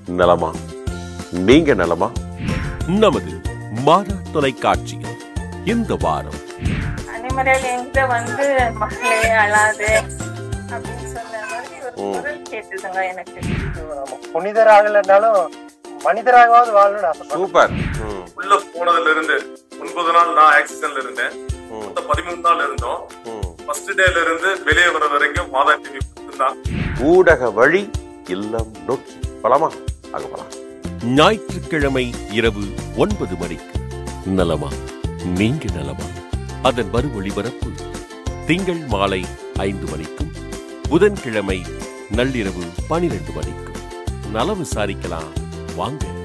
நலமா நீங்க நலமா நமது மாதா தொலைக்காட்சியில் இந்த வாரம் அனிமரல் என்கிட்ட வந்து மகளே அழாது அப்படின்னு சொன்ன மாதிரி ஒரு ம். குரல் கேட்டுதுங்க எனக்கு ஆமா. புனிதர் ஆகலைன்னாலும் மனிதராகவாவது வாழணும்னு ஆசைப்படுறேன் சூப்பர் ம், உள்ள போனதுல இருந்து ஒன்பது நாள் நான் ஆக்சிஜன்ல இருந்தேன் ம், மொத்தம் பதிமூணு நாள் இருந்தோம் ம். ஃபர்ஸ்ட் டேல இருந்து வெளியே வர வரைக்கும் மாதா டிவி தான் ஊடக வழி இல்லம் நோக்கி பலமா அங்க போலாம் ஞாயிற்றுக்கிழமை இரவு ஒன்பது மணிக்கு நலமா நீங்க நலமா அதன் மறு ஒளிபரப்பு திங்கள் மாலை ஐந்து மணிக்கும் புதன்கிழமை நள்ளிரவு பனிரெண்டு மணிக்கும் நலம் விசாரிக்கலாம் வாங்க